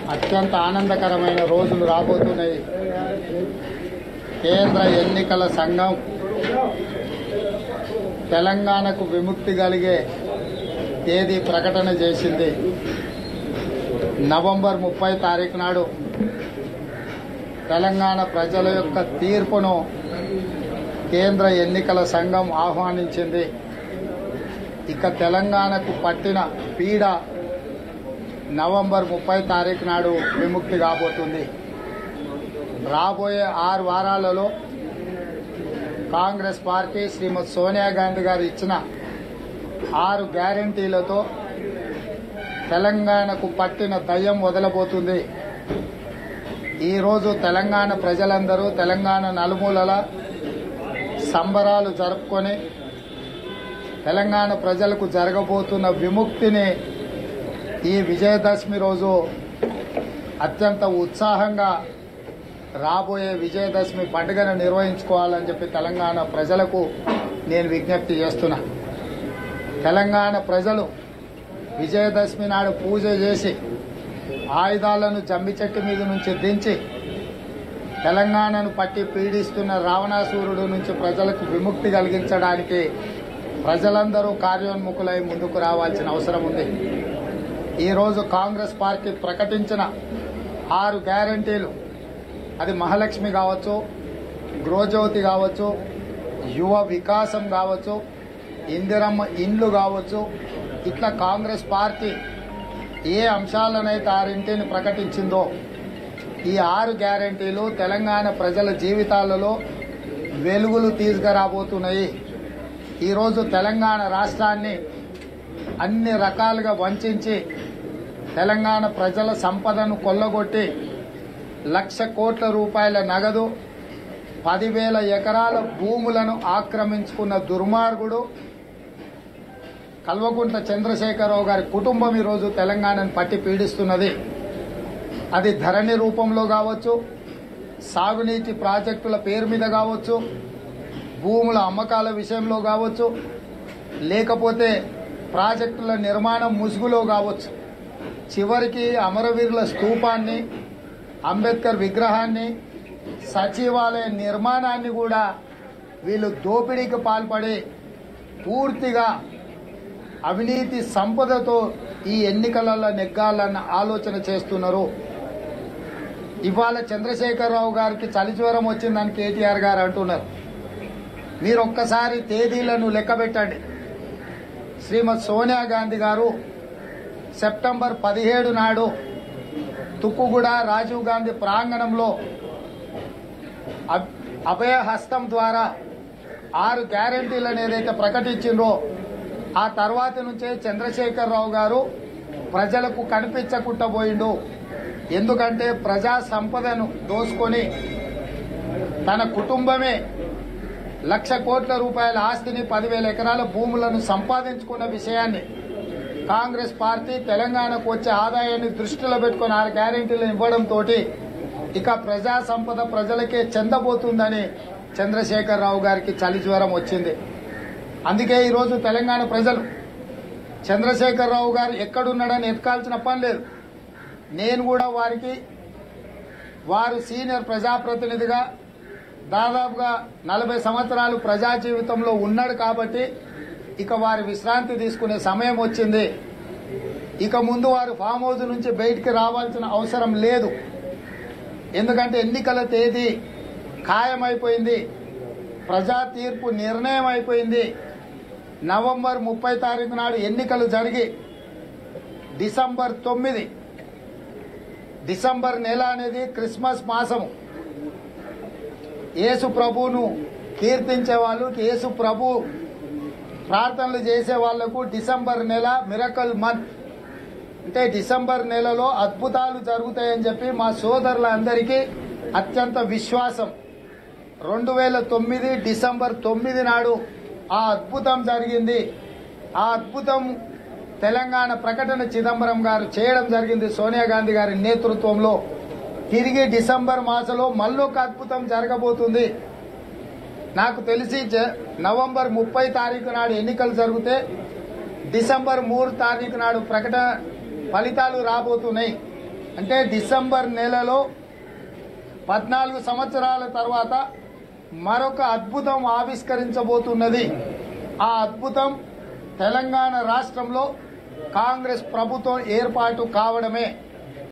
అత్యంత ఆనందకరమైన రోజులు రాబోతున్నాయి కేంద్ర ఎన్నికల సంఘం తెలంగాణకు విముక్తి కలిగే తేదీ ప్రకటన చేసింది నవంబర్ ముప్పై తారీఖు నాడు తెలంగాణ ప్రజల యొక్క తీర్పును కేంద్ర ఎన్నికల సంఘం ఆహ్వానించింది ఇక తెలంగాణకు పట్టిన పీడ నవంబర్ ముప్పై తారీఖు నాడు విముక్తి కాబోతుంది రాబోయే ఆరు వారాలలో కాంగ్రెస్ పార్టీ శ్రీమతి సోనియా గాంధీ గారు ఇచ్చిన ఆరు గ్యారంటీలతో తెలంగాణకు పట్టిన దయ్యం వదలబోతుంది ఈరోజు తెలంగాణ ప్రజలందరూ తెలంగాణ నలుమూలల సంబరాలు జరుపుకొని తెలంగాణ ప్రజలకు జరగబోతున్న విముక్తిని ఈ విజయదశమి రోజు అత్యంత ఉత్సాహంగా రాబోయే విజయదశమి పండుగను నిర్వహించుకోవాలని చెప్పి తెలంగాణ ప్రజలకు నేను విజ్ఞప్తి చేస్తున్నా తెలంగాణ ప్రజలు విజయదశమి నాడు పూజ చేసి ఆయుధాలను జమ్మి చెట్టు మీద నుంచి దించి తెలంగాణను పట్టి పీడిస్తున్న రావణాసూరుడు నుంచి ప్రజలకు విముక్తి కలిగించడానికి ప్రజలందరూ కార్యోన్ముఖులై ముందుకు రావాల్సిన అవసరం ఉంది ఈరోజు కాంగ్రెస్ పార్టీ ప్రకటించిన ఆరు గ్యారంటీలు అది మహాలక్ష్మి కావచ్చు గృహజ్యోతి కావచ్చు యువ వికాసం కావచ్చు ఇందిరమ్మ ఇండ్లు కావచ్చు ఇట్లా కాంగ్రెస్ పార్టీ ఏ అంశాలనైతే ఆరింటిని ప్రకటించిందో ఈ ఆరు గ్యారంటీలు తెలంగాణ ప్రజల జీవితాలలో వెలుగులు తీసుకురాబోతున్నాయి ఈరోజు తెలంగాణ రాష్ట్రాన్ని అన్ని రకాలుగా వంచి తెలంగాణ ప్రజల సంపదను కొల్లగొట్టి లక్ష కోట్ల రూపాయల నగదు పదివేల ఎకరాల భూములను ఆక్రమించుకున్న దుర్మార్గుడు కల్వకుంట్ల చంద్రశేఖరరావు గారి కుటుంబం ఈరోజు తెలంగాణను పట్టి పీడిస్తున్నది అది ధరణి రూపంలో కావచ్చు సాగునీటి ప్రాజెక్టుల పేరు మీద కావచ్చు భూముల అమ్మకాల విషయంలో కావచ్చు లేకపోతే ప్రాజెక్టుల నిర్మాణం ముసుగులో కావచ్చు చివరికి అమరవీరుల స్తూపాన్ని అంబేద్కర్ విగ్రహాన్ని సచివాలయ నిర్మాణాన్ని కూడా వీళ్ళు దోపిడీకి పాల్పడి పూర్తిగా అవినీతి సంపదతో ఈ ఎన్నికలలో నెగ్గాలన్న ఆలోచన చేస్తున్నారు ఇవాళ చంద్రశేఖరరావు గారికి చలిజ్వరం వచ్చిందని కేటీఆర్ గారు అంటున్నారు మీరు ఒక్కసారి తేదీలను లెక్క పెట్టండి శ్రీమతి సోనియా గాంధీ గారు సెప్టెంబర్ పదిహేడు నాడు తుక్కుగూడ రాజీవ్ గాంధీ ప్రాంగణంలో అబ్- అభయ హస్తం ద్వారా ఆరు గ్యారంటీలను ఏదైతే ప్రకటించిందో ఆ తర్వాత నుంచే చంద్రశేఖరరావు గారు ప్రజలకు కనిపించకుండా పోయిండు ఎందుకంటే ప్రజా సంపదను దోసుకొని తన కుటుంబమే లక్ష కోట్ల రూపాయల ఆస్తిని పదివేల ఎకరాల భూములను సంపాదించుకున్న విషయాన్ని కాంగ్రెస్ పార్టీ తెలంగాణకు వచ్చే ఆదాయాన్ని దృష్టిలో పెట్టుకుని ఆరు గ్యారెంటీలు ఇవ్వడంతో ఇక ప్రజా సంపద ప్రజలకే చెందబోతుందని చంద్రశేఖరరావు గారికి చలి జ్వరం వచ్చింది అందుకే ఈరోజు తెలంగాణ ప్రజలు చంద్రశేఖరరావు గారు ఎక్కడున్నాడని ఎత్కాల్సిన పని లేదు నేను కూడా వారికి వారు సీనియర్ ప్రజాప్రతినిధిగా దాదాపుగా నలభై సంవత్సరాలు ప్రజా జీవితంలో ఉన్నాడు కాబట్టి ఇక వారి విశ్రాంతి తీసుకునే సమయం వచ్చింది ఇక ముందు వారు ఫామ్ హౌస్ నుంచి బయటికి రావాల్సిన అవసరం లేదు ఎందుకంటే ఎన్నికల తేదీ ఖాయమైపోయింది ప్రజా తీర్పు నిర్ణయం అయిపోయింది నవంబర్ ముప్పై తారీఖు నాడు ఎన్నికలు జరిగి డిసెంబర్ తొమ్మిది డిసెంబర్ నెల అనేది క్రిస్మస్ మాసము యేసు ప్రభువును కీర్తించే వాళ్ళు యేసు ప్రభు ప్రార్థనలు చేసే వాళ్లకు డిసెంబర్ నెల మిరకల్ మంత్ అంటే డిసెంబర్ నెలలో అద్భుతాలు జరుగుతాయని చెప్పి మా సోదరులందరికీ అత్యంత విశ్వాసం రెండు వేల తొమ్మిది డిసెంబర్ తొమ్మిది నాడు ఆ అద్భుతం జరిగింది ఆ అద్భుతం తెలంగాణ ప్రకటన చిదంబరం గారు చేయడం జరిగింది సోనియా గాంధీ గారి నేతృత్వంలో తిరిగి డిసెంబర్ మాసంలో మళ్ళొక అద్భుతం జరగబోతుంది నాకు తెలిసి జ- నవంబర్ ముప్పై తారీఖు నాడు ఎన్నికలు జరిగితే డిసెంబర్ మూడు తారీఖు నాడు ప్రకటన ఫలితాలు రాబోతున్నాయి అంటే డిసెంబర్ నెలలో పద్నాలుగు సంవత్సరాల తర్వాత మరొక అద్భుతం ఆవిష్కరించబోతున్నది ఆ అద్భుతం తెలంగాణ రాష్ట్రంలో కాంగ్రెస్ ప్రభుత్వం ఏర్పాటు కావడమే